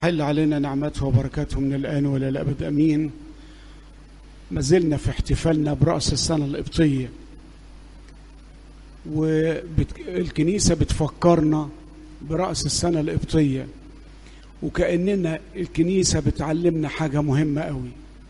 حل علينا نعمته وبركاته من الآن وإلى الأبد أمين ما زلنا في احتفالنا برأس السنة القبطية والكنيسة بتفكرنا برأس السنة القبطية وكأننا الكنيسة بتعلمنا حاجة مهمة قوي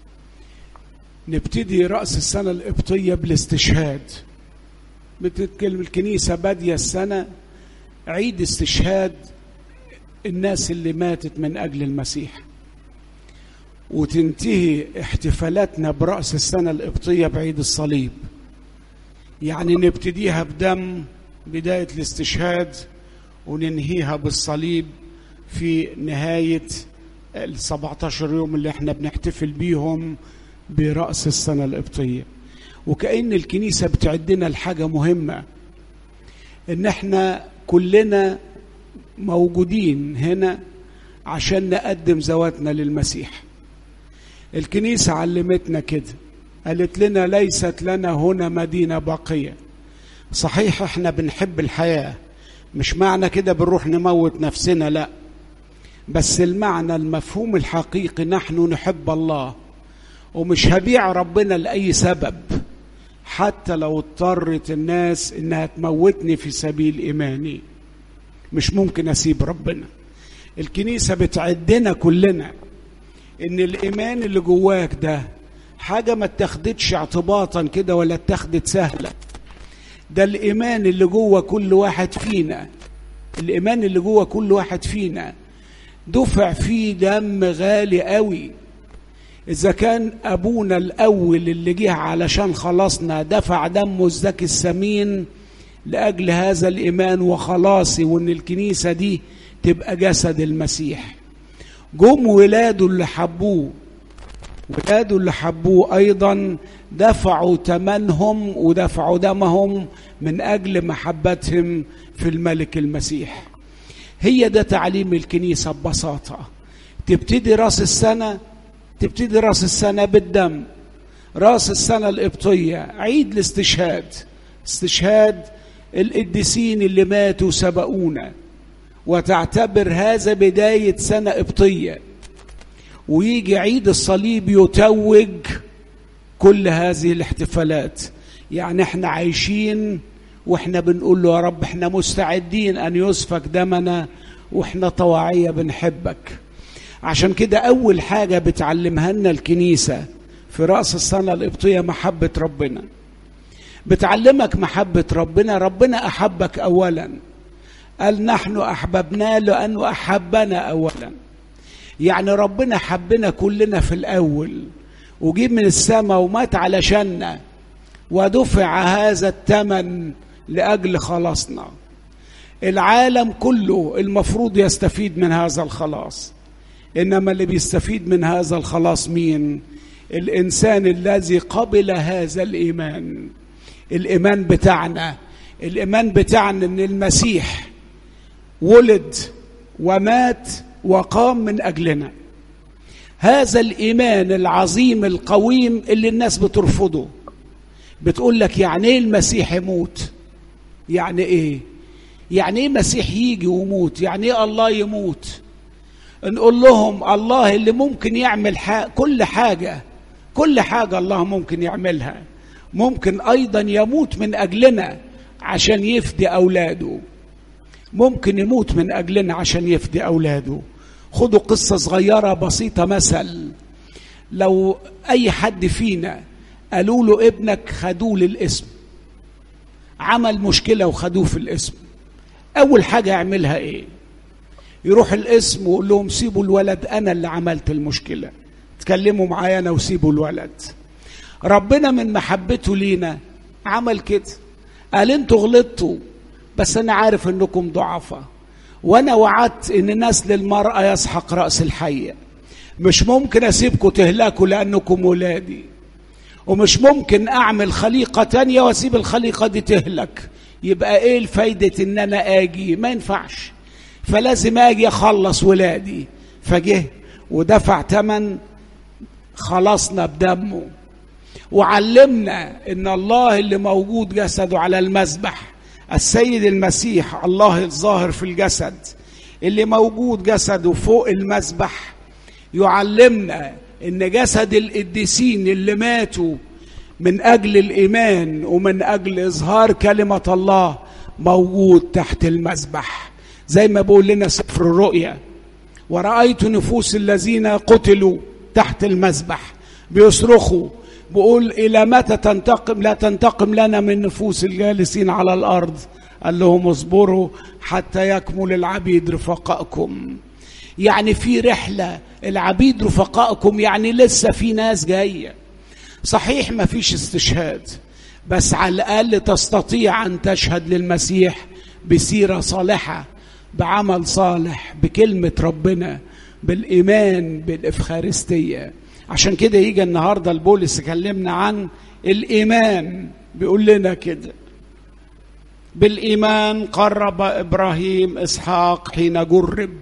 نبتدي رأس السنة القبطية بالاستشهاد بتتكلم الكنيسة بادية السنة عيد استشهاد الناس اللي ماتت من أجل المسيح وتنتهي احتفالاتنا برأس السنة القبطية بعيد الصليب يعني نبتديها بدم بداية الاستشهاد وننهيها بالصليب في نهاية ال 17 يوم اللي احنا بنحتفل بيهم برأس السنة القبطية وكأن الكنيسة بتعدنا لحاجة مهمة ان احنا كلنا موجودين هنا عشان نقدم ذواتنا للمسيح الكنيسة علمتنا كده قالت لنا ليست لنا هنا مدينة باقية صحيح احنا بنحب الحياة مش معنى كده بنروح نموت نفسنا لا بس المعنى المفهوم الحقيقي نحن نحب الله ومش هبيع ربنا لأي سبب حتى لو اضطرت الناس انها تموتني في سبيل ايماني مش ممكن اسيب ربنا الكنيسه بتعدنا كلنا ان الايمان اللي جواك ده حاجه ما اتخدتش اعتباطا كده ولا اتخدت سهله ده الايمان اللي جوه كل واحد فينا الايمان اللي جوه كل واحد فينا دفع فيه دم غالي قوي إذا كان أبونا الأول اللي جه علشان خلصنا دفع دمه الزكي الثمين لأجل هذا الإيمان وخلاصي وإن الكنيسة دي تبقى جسد المسيح جم ولاده اللي حبوه ولاده اللي حبوه أيضا دفعوا ثمنهم ودفعوا دمهم من أجل محبتهم في الملك المسيح هي ده تعليم الكنيسة ببساطة تبتدي راس السنة تبتدي راس السنة بالدم راس السنة القبطية عيد الاستشهاد استشهاد القديسين اللي ماتوا سبقونا وتعتبر هذا بداية سنة قبطية ويجي عيد الصليب يتوج كل هذه الاحتفالات يعني احنا عايشين واحنا بنقول له يا رب احنا مستعدين ان يسفك دمنا واحنا طواعية بنحبك عشان كده أول حاجة بتعلمها لنا الكنيسة في رأس السنة القبطية محبة ربنا بتعلمك محبة ربنا ربنا أحبك أولا قال نحن أحببناه لأنه أحبنا أولا يعني ربنا حبنا كلنا في الأول وجيب من السماء ومات علشاننا ودفع هذا الثمن لأجل خلاصنا العالم كله المفروض يستفيد من هذا الخلاص انما اللي بيستفيد من هذا الخلاص مين الانسان الذي قبل هذا الايمان الايمان بتاعنا الايمان بتاعنا ان المسيح ولد ومات وقام من اجلنا هذا الايمان العظيم القويم اللي الناس بترفضه بتقول لك يعني ايه المسيح يموت يعني ايه يعني ايه مسيح يجي ويموت يعني ايه الله يموت نقول لهم الله اللي ممكن يعمل حاجة كل حاجة كل حاجة الله ممكن يعملها ممكن أيضا يموت من أجلنا عشان يفدي أولاده ممكن يموت من أجلنا عشان يفدي أولاده خدوا قصة صغيرة بسيطة مثل لو أي حد فينا قالوا له ابنك خدوه للاسم عمل مشكلة وخدوه في الاسم أول حاجة يعملها إيه؟ يروح الاسم ويقول لهم سيبوا الولد انا اللي عملت المشكله تكلموا معايا انا وسيبوا الولد ربنا من محبته لينا عمل كده قال انتوا غلطتوا بس انا عارف انكم ضعفاء وانا وعدت ان نسل المراه يسحق راس الحيه مش ممكن اسيبكم تهلكوا لانكم ولادي ومش ممكن اعمل خليقه تانية واسيب الخليقه دي تهلك يبقى ايه الفايده ان انا اجي ما ينفعش فلازم اجي اخلص ولادي فجه ودفع ثمن خلصنا بدمه وعلمنا ان الله اللي موجود جسده على المذبح السيد المسيح الله الظاهر في الجسد اللي موجود جسده فوق المسبح يعلمنا ان جسد القديسين اللي ماتوا من اجل الايمان ومن اجل اظهار كلمه الله موجود تحت المسبح زي ما بيقول لنا سفر الرؤيا ورأيت نفوس الذين قتلوا تحت المسبح بيصرخوا بيقول إلى متى تنتقم لا تنتقم لنا من نفوس الجالسين على الأرض قال لهم اصبروا حتى يكمل العبيد رفقائكم يعني في رحلة العبيد رفقائكم يعني لسه في ناس جاية صحيح ما فيش استشهاد بس على الأقل تستطيع أن تشهد للمسيح بسيرة صالحة بعمل صالح بكلمة ربنا بالإيمان بالإفخارستية عشان كده يجي النهاردة البولس يكلمنا عن الإيمان بيقول لنا كده بالإيمان قرب إبراهيم إسحاق حين جرب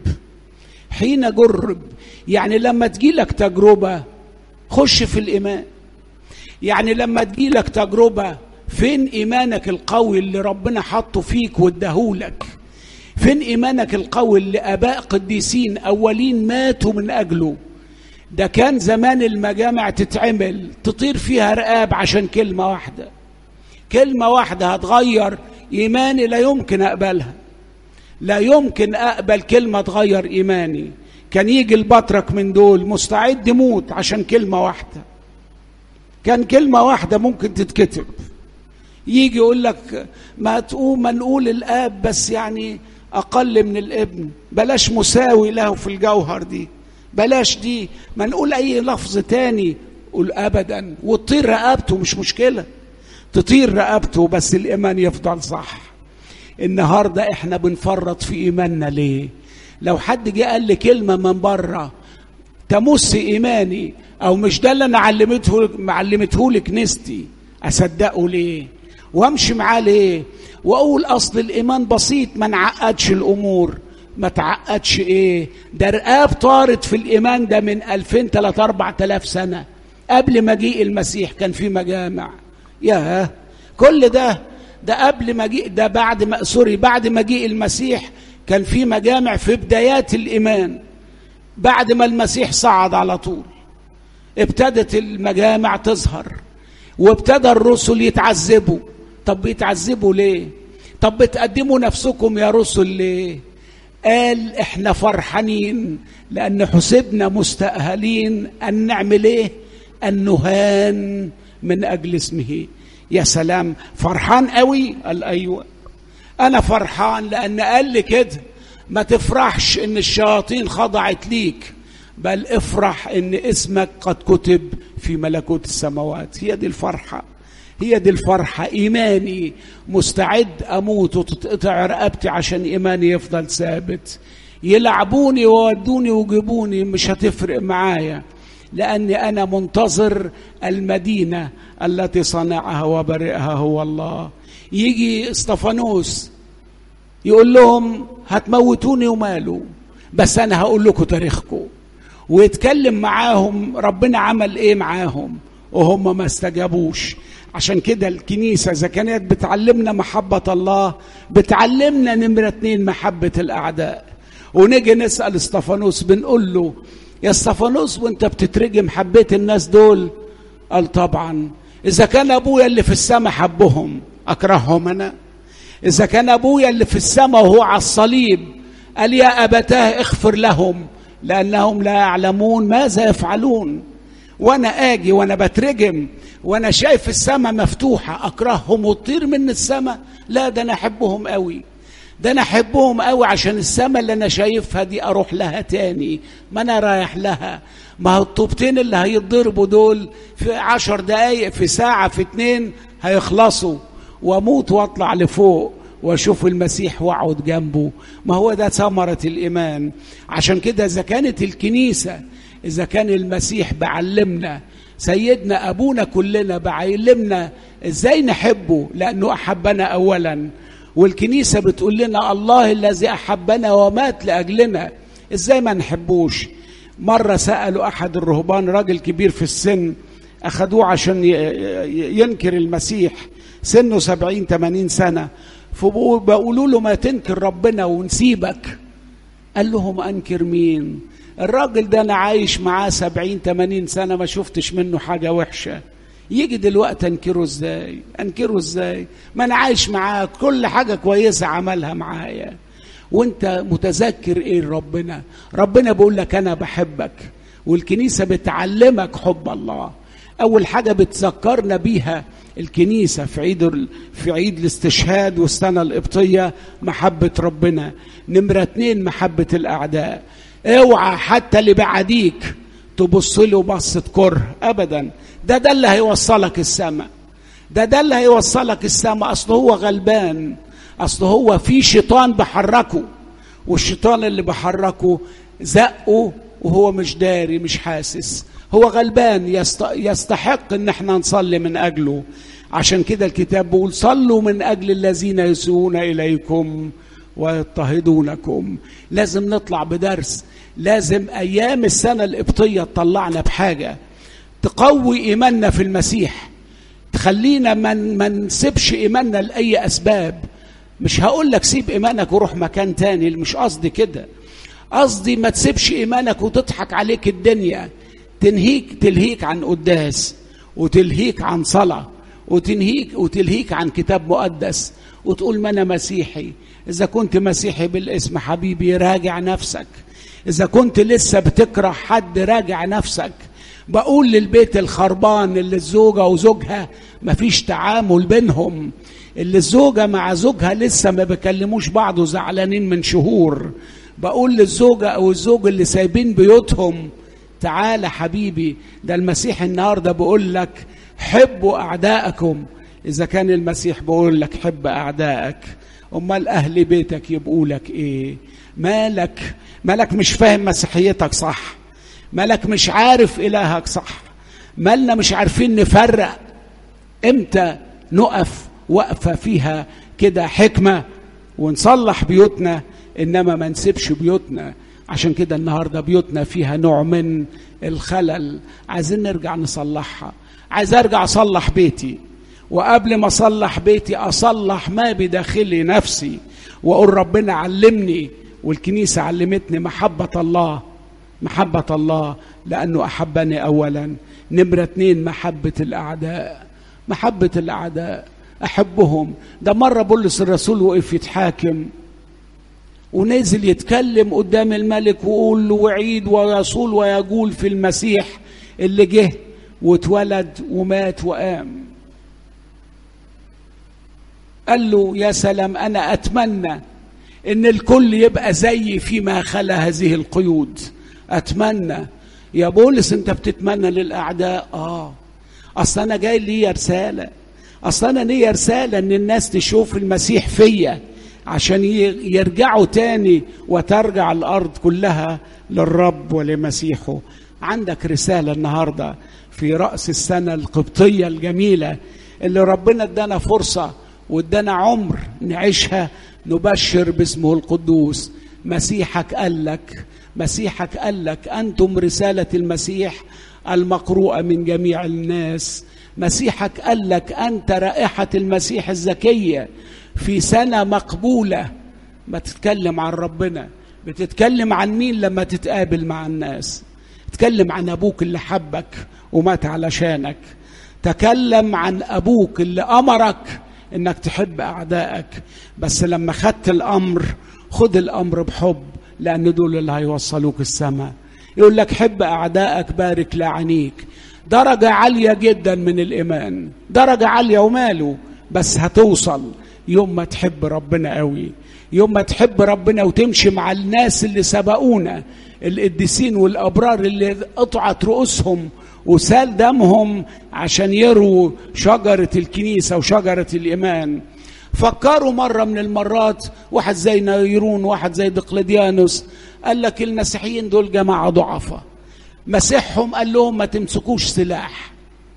حين جرب يعني لما تجيلك تجربة خش في الإيمان يعني لما تجيلك تجربة فين إيمانك القوي اللي ربنا حطه فيك واداهولك فين إيمانك القوي اللي آباء قديسين أولين ماتوا من أجله ده كان زمان المجامع تتعمل تطير فيها رقاب عشان كلمة واحدة كلمة واحدة هتغير إيماني لا يمكن أقبلها لا يمكن أقبل كلمة تغير إيماني كان يجي البطرك من دول مستعد يموت عشان كلمة واحدة كان كلمة واحدة ممكن تتكتب يجي يقول لك ما تقوم ما نقول الآب بس يعني أقل من الابن بلاش مساوي له في الجوهر دي بلاش دي ما نقول أي لفظ تاني قول أبدا وتطير رقبته مش مشكلة تطير رقبته بس الإيمان يفضل صح النهاردة إحنا بنفرط في إيماننا ليه لو حد جه قال لي كلمة من بره تمس إيماني أو مش ده اللي أنا علمته معلمته لي كنيستي أصدقه ليه وامشي معاه ليه واقول اصل الايمان بسيط ما نعقدش الامور ما تعقدش ايه ده رقاب طارت في الايمان ده من 2000 3 4000 سنه قبل مجيء المسيح كان في مجامع يا كل ده ده قبل مجيء ده بعد ما سوري بعد مجيء المسيح كان في مجامع في بدايات الايمان بعد ما المسيح صعد على طول ابتدت المجامع تظهر وابتدى الرسل يتعذبوا طب بيتعذبوا ليه طب بتقدموا نفسكم يا رسل ليه قال احنا فرحانين لان حسبنا مستأهلين ان نعمل ايه ان نهان من اجل اسمه يا سلام فرحان قوي قال ايوه انا فرحان لان قال لي كده ما تفرحش ان الشياطين خضعت ليك بل افرح ان اسمك قد كتب في ملكوت السماوات هي دي الفرحه هي دي الفرحة إيماني مستعد أموت وتتقطع رقبتي عشان إيماني يفضل ثابت يلعبوني وودوني ويجيبوني مش هتفرق معايا لأني أنا منتظر المدينة التي صنعها وبرئها هو الله يجي استفانوس يقول لهم هتموتوني وماله بس أنا هقول لكم تاريخكم ويتكلم معاهم ربنا عمل إيه معاهم وهم ما استجابوش عشان كده الكنيسة إذا كانت بتعلمنا محبة الله بتعلمنا نمرة اتنين محبة الأعداء ونيجي نسأل استفانوس بنقول له يا استفانوس وانت بتترجم حبيت الناس دول قال طبعا إذا كان أبويا اللي في السماء حبهم أكرههم أنا إذا كان أبويا اللي في السماء وهو على الصليب قال يا أبتاه اغفر لهم لأنهم لا يعلمون ماذا يفعلون وأنا آجي وأنا بترجم وانا شايف السماء مفتوحه اكرههم وتطير من السماء لا ده انا احبهم قوي ده انا احبهم قوي عشان السماء اللي انا شايفها دي اروح لها تاني ما انا رايح لها ما هو الطوبتين اللي هيتضربوا دول في عشر دقايق في ساعة في اتنين هيخلصوا واموت واطلع لفوق واشوف المسيح واقعد جنبه ما هو ده ثمرة الايمان عشان كده اذا كانت الكنيسة اذا كان المسيح بعلمنا سيدنا ابونا كلنا بعلمنا ازاي نحبه لانه احبنا اولا والكنيسه بتقول لنا الله الذي احبنا ومات لاجلنا ازاي ما نحبوش مره سالوا احد الرهبان راجل كبير في السن اخذوه عشان ينكر المسيح سنه سبعين ثمانين سنه فبقولوا له ما تنكر ربنا ونسيبك قال لهم انكر مين الراجل ده انا عايش معاه سبعين تمانين سنه ما شفتش منه حاجه وحشه يجي دلوقتي انكره ازاي انكره ازاي ما انا عايش معاه كل حاجه كويسه عملها معايا وانت متذكر ايه ربنا ربنا بيقول لك انا بحبك والكنيسه بتعلمك حب الله اول حاجه بتذكرنا بيها الكنيسه في عيد في عيد الاستشهاد والسنه القبطيه محبه ربنا نمره اتنين محبه الاعداء اوعى حتى اللي بعديك تبص له بصه كره ابدا ده ده اللي هيوصلك السماء ده ده اللي هيوصلك السماء اصل هو غلبان اصل هو في شيطان بحركه والشيطان اللي بحركه زقه وهو مش داري مش حاسس هو غلبان يستحق ان احنا نصلي من اجله عشان كده الكتاب بيقول صلوا من اجل الذين يسوون اليكم ويضطهدونكم لازم نطلع بدرس لازم ايام السنه القبطيه تطلعنا بحاجه تقوي ايماننا في المسيح تخلينا ما ما نسيبش ايماننا لاي اسباب مش هقول لك سيب ايمانك وروح مكان تاني مش قصدي كده قصدي ما تسيبش ايمانك وتضحك عليك الدنيا تنهيك تلهيك عن قداس وتلهيك عن صلاه وتنهيك وتلهيك عن كتاب مقدس وتقول ما انا مسيحي اذا كنت مسيحي بالاسم حبيبي راجع نفسك اذا كنت لسه بتكره حد راجع نفسك بقول للبيت الخربان اللي الزوجة وزوجها مفيش تعامل بينهم اللي الزوجة مع زوجها لسه ما بيكلموش بعض وزعلانين من شهور بقول للزوجة أو الزوج اللي سايبين بيوتهم تعالى حبيبي ده المسيح النهاردة بيقول لك حبوا أعداءكم إذا كان المسيح بيقول لك حب أعدائك أمال أهل بيتك يبقوا لك إيه مالك مالك مش فاهم مسيحيتك صح مالك مش عارف إلهك صح مالنا مش عارفين نفرق امتى نقف وقفة فيها كده حكمة ونصلح بيوتنا إنما ما نسيبش بيوتنا عشان كده النهاردة بيوتنا فيها نوع من الخلل عايزين نرجع نصلحها عايز أرجع أصلح بيتي وقبل ما أصلح بيتي أصلح ما بداخلي نفسي وأقول ربنا علمني والكنيسة علمتني محبة الله محبة الله لأنه أحبني أولا نمرة اتنين محبة الأعداء محبة الأعداء أحبهم ده مرة بولس الرسول وقف يتحاكم ونزل يتكلم قدام الملك ويقول له وعيد ويصول ويقول في المسيح اللي جه واتولد ومات وقام قال له يا سلام أنا أتمنى إن الكل يبقى زيي فيما خلا هذه القيود أتمنى يا بولس أنت بتتمنى للأعداء آه أصل أنا جاي لي رسالة أصل أنا ليا رسالة إن الناس تشوف المسيح فيا عشان يرجعوا تاني وترجع الأرض كلها للرب ولمسيحه عندك رسالة النهاردة في رأس السنة القبطية الجميلة اللي ربنا ادانا فرصة وادانا عمر نعيشها نبشر باسمه القدوس مسيحك قال لك مسيحك قال لك أنتم رسالة المسيح المقروءة من جميع الناس مسيحك قال لك أنت رائحة المسيح الزكية في سنة مقبولة ما تتكلم عن ربنا بتتكلم عن مين لما تتقابل مع الناس تكلم عن أبوك اللي حبك ومات علشانك تكلم عن أبوك اللي أمرك إنك تحب أعدائك بس لما خدت الأمر خد الأمر بحب لأن دول اللي هيوصلوك السماء يقول لك حب أعدائك بارك لعنيك درجة عالية جدا من الإيمان درجة عالية وماله بس هتوصل يوم ما تحب ربنا قوي يوم ما تحب ربنا وتمشي مع الناس اللي سبقونا القديسين والأبرار اللي قطعت رؤوسهم وسال دمهم عشان يروا شجرة الكنيسة وشجرة الإيمان فكروا مرة من المرات واحد زي نيرون واحد زي دقلديانوس قال لك المسيحيين دول جماعة ضعفة مسيحهم قال لهم ما تمسكوش سلاح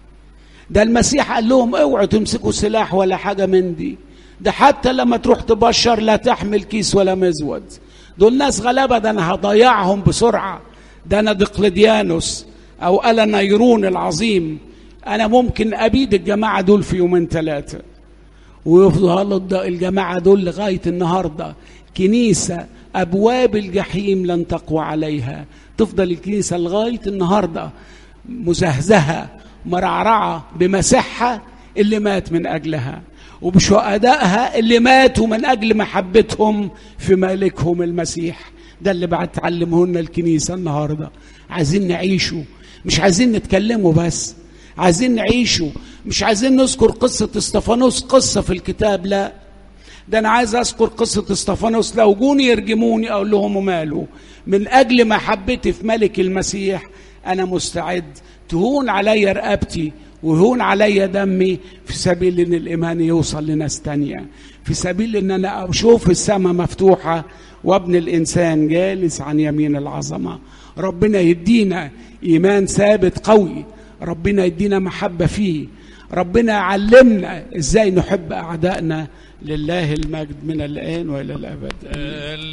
ده المسيح قال لهم اوعوا تمسكوا سلاح ولا حاجة من دي ده حتى لما تروح تبشر لا تحمل كيس ولا مزود دول ناس غلابة ده أنا هضيعهم بسرعة ده أنا دقلديانوس أو ألا نيرون العظيم أنا ممكن أبيد الجماعة دول في يومين ثلاثة ويفضلوا الجماعة دول لغاية النهاردة كنيسة أبواب الجحيم لن تقوى عليها تفضل الكنيسة لغاية النهاردة مزهزهة مرعرعة بمسحها اللي مات من أجلها وبشهدائها اللي ماتوا من أجل محبتهم في مالكهم المسيح ده اللي بعد تعلمه لنا الكنيسة النهاردة عايزين نعيشه مش عايزين نتكلموا بس عايزين نعيشه مش عايزين نذكر قصة استفانوس قصة في الكتاب لا ده أنا عايز أذكر قصة استفانوس لو جوني يرجموني أقول لهم وماله من أجل محبتي في ملك المسيح أنا مستعد تهون علي رقبتي ويهون علي دمي في سبيل ان الايمان يوصل لناس تانية في سبيل ان انا اشوف السماء مفتوحه وابن الانسان جالس عن يمين العظمه ربنا يدينا ايمان ثابت قوي ربنا يدينا محبه فيه ربنا يعلمنا ازاي نحب اعدائنا لله المجد من الان والى الابد آمين.